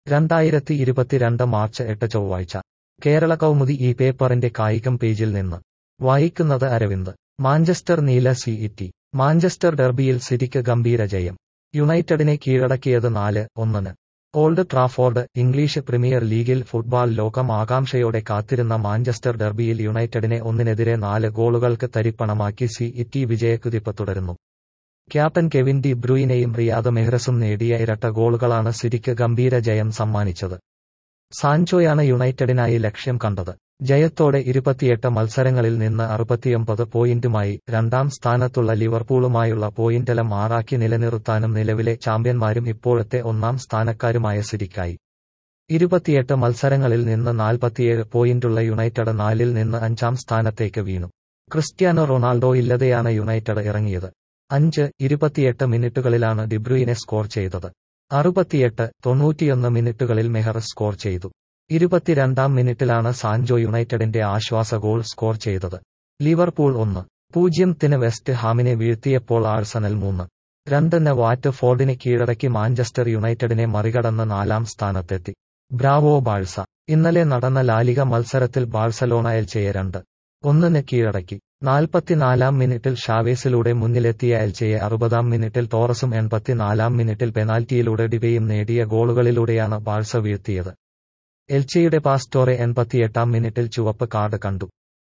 രണ്ടായിരത്തി ഇരുപത്തിരണ്ട് മാർച്ച് എട്ട് ചൊവ്വാഴ്ച കേരള കൗമുദി ഈ പേപ്പറിന്റെ കായികം പേജിൽ നിന്ന് വായിക്കുന്നത് അരവിന്ദ് മാഞ്ചസ്റ്റർ നീല സി ഇറ്റി മാഞ്ചസ്റ്റർ ഡെർബിയിൽ സിറ്റിക്ക് ഗംഭീര ജയം യുണൈറ്റഡിനെ കീഴടക്കിയത് നാല് ഒന്നിന് ഓൾഡ് ട്രാഫോർഡ് ഇംഗ്ലീഷ് പ്രീമിയർ ലീഗിൽ ഫുട്ബോൾ ലോകം ആകാംക്ഷയോടെ കാത്തിരുന്ന മാഞ്ചസ്റ്റർ ഡെർബിയിൽ യുണൈറ്റഡിനെ ഒന്നിനെതിരെ നാല് ഗോളുകൾക്ക് തരിപ്പണമാക്കി സി ഇറ്റി വിജയക്കുതിപ്പ് തുടരുന്നു ക്യാപ്റ്റൻ കെവിൻ ഡി ബ്രൂയിനെയും റിയാദ് മെഹ്റസും നേടിയ ഇരട്ട ഗോളുകളാണ് സിറ്റിക്ക് ഗംഭീര ജയം സമ്മാനിച്ചത് സാൻചോയാണ് യുണൈറ്റഡിനായി ലക്ഷ്യം കണ്ടത് ജയത്തോടെ ഇരുപത്തിയെട്ട് മത്സരങ്ങളിൽ നിന്ന് അറുപത്തിയൊമ്പത് പോയിന്റുമായി രണ്ടാം സ്ഥാനത്തുള്ള ലിവർപൂളുമായുള്ള പോയിന്റലം ആറാക്കി നിലനിർത്താനും നിലവിലെ ചാമ്പ്യന്മാരും ഇപ്പോഴത്തെ ഒന്നാം സ്ഥാനക്കാരുമായ സിരിക്കായി ഇരുപത്തിയെട്ട് മത്സരങ്ങളിൽ നിന്ന് നാൽപ്പത്തിയേഴ് പോയിന്റുള്ള യുണൈറ്റഡ് നാലിൽ നിന്ന് അഞ്ചാം സ്ഥാനത്തേക്ക് വീണു ക്രിസ്ത്യാനോ റൊണാൾഡോ ഇല്ലതെയാണ് യുണൈറ്റഡ് ഇറങ്ങിയത് അഞ്ച് ഇരുപത്തിയെട്ട് മിനിറ്റുകളിലാണ് ഡിബ്രൂയിനെ സ്കോർ ചെയ്തത് അറുപത്തിയെട്ട് തൊണ്ണൂറ്റിയൊന്ന് മിനിറ്റുകളിൽ മെഹർ സ്കോർ ചെയ്തു ഇരുപത്തിരണ്ടാം മിനിറ്റിലാണ് സാൻജോ യുണൈറ്റഡിന്റെ ആശ്വാസ ഗോൾ സ്കോർ ചെയ്തത് ലിവർപൂൾ ഒന്ന് പൂജ്യത്തിന് വെസ്റ്റ് ഹാമിനെ വീഴ്ത്തിയപ്പോൾ ആഴ്സണൽ മൂന്ന് രണ്ടിന് വാറ്റ് ഫോർഡിനെ കീഴടക്കി മാഞ്ചസ്റ്റർ യുണൈറ്റഡിനെ മറികടന്ന് നാലാം സ്ഥാനത്തെത്തി ബ്രാവോ ബാഴ്സ ഇന്നലെ നടന്ന ലാലിക മത്സരത്തിൽ ബാഴ്സലോണ എൽച്ചയെ രണ്ട് ഒന്നിന് കീഴടക്കി നാൽപ്പത്തിനാലാം മിനിറ്റിൽ ഷാവേസിലൂടെ മുന്നിലെത്തിയ എൽച്ചയെ അറുപതാം മിനിറ്റിൽ ടോറസും എൺപത്തിനാലാം മിനിറ്റിൽ പെനാൽറ്റിയിലൂടെ ഡിബയും നേടിയ ഗോളുകളിലൂടെയാണ് ബാഴ്സ വീഴ്ത്തിയത് എൽച്ചയുടെ പാസ്റ്റോറെ എൺപത്തിയെട്ടാം മിനിറ്റിൽ ചുവപ്പ് കാർഡ് കണ്ടു